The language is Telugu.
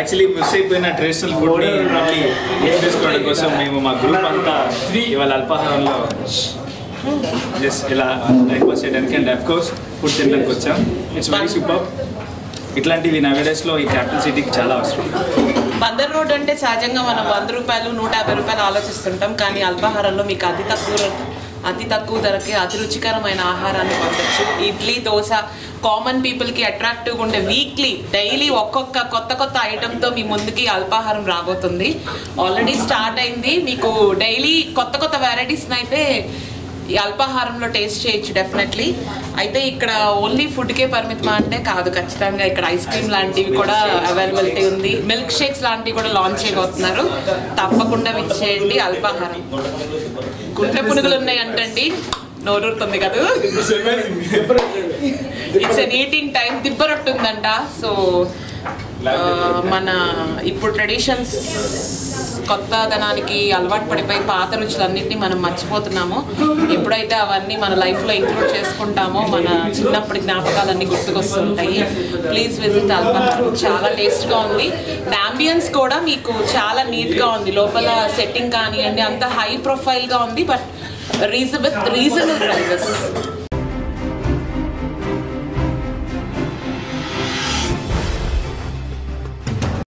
యాక్చువల్లీ మిస్ అయిపోయిన ట్రెడిషనల్ ఫుడ్ ని మళ్ళీ యూజ్ చేసుకోవడం కోసం మేము మా గ్రూప్ అంతా ఇవాళ అల్పాహారంలో జస్ట్ ఇలా బ్రేక్ఫాస్ట్ చేయడానికి అండ్ అఫ్ కోర్స్ ఫుడ్ తినడానికి వచ్చాం ఇట్స్ వెరీ సూపర్ ఇట్లాంటివి నవేడేస్ లో ఈ క్యాపిటల్ సిటీకి చాలా అవసరం బందర్ రోడ్ అంటే సహజంగా మనం వంద రూపాయలు నూట యాభై రూపాయలు ఆలోచిస్తుంటాం కానీ అల్పాహారంలో మీకు అతి తక్కువ అతి తక్కువ ధరకి అతి రుచికరమైన ఆహారాన్ని పొందొచ్చు ఇడ్లీ దోశ కామన్ పీపుల్కి అట్రాక్టివ్గా ఉండే వీక్లీ డైలీ ఒక్కొక్క కొత్త కొత్త ఐటెంతో మీ ముందుకి అల్పాహారం రాబోతుంది ఆల్రెడీ స్టార్ట్ అయింది మీకు డైలీ కొత్త కొత్త వెరైటీస్ని అయితే ఈ అల్పాహారంలో టేస్ట్ చేయొచ్చు డెఫినెట్లీ అయితే ఇక్కడ ఓన్లీ ఫుడ్కే పరిమితం అంటే కాదు ఖచ్చితంగా ఇక్కడ ఐస్ క్రీమ్ లాంటివి కూడా అవైలబిలిటీ ఉంది మిల్క్ షేక్స్ లాంటివి కూడా లాంచ్ చేయబోతున్నారు తప్పకుండా విచ్చేయండి అల్పాహారం గుండె పునుగులు ఉన్నాయి అంటండి నోరూరుతుంది కదా ఇట్స్ ఎన్ ఈటింగ్ టైం దిబ్బరొట్టు ఉందంట సో మన ఇప్పుడు ట్రెడిషన్స్ కొత్తదనానికి అలవాటు పడిపోయి పాత రుచులన్నింటినీ మనం మర్చిపోతున్నాము ఎప్పుడైతే అవన్నీ మన లైఫ్లో ఇంక్లూడ్ చేసుకుంటామో మన చిన్నప్పటి జ్ఞాపకాలన్నీ గుర్తుకొస్తుంటాయి ప్లీజ్ విజిట్ అల్పాహారం చాలా టేస్ట్గా ఉంది అంబియన్స్ కూడా మీకు చాలా నీట్గా ఉంది లోపల సెట్టింగ్ కానివ్వండి అంత హై ప్రొఫైల్గా ఉంది but reason with reasonable prices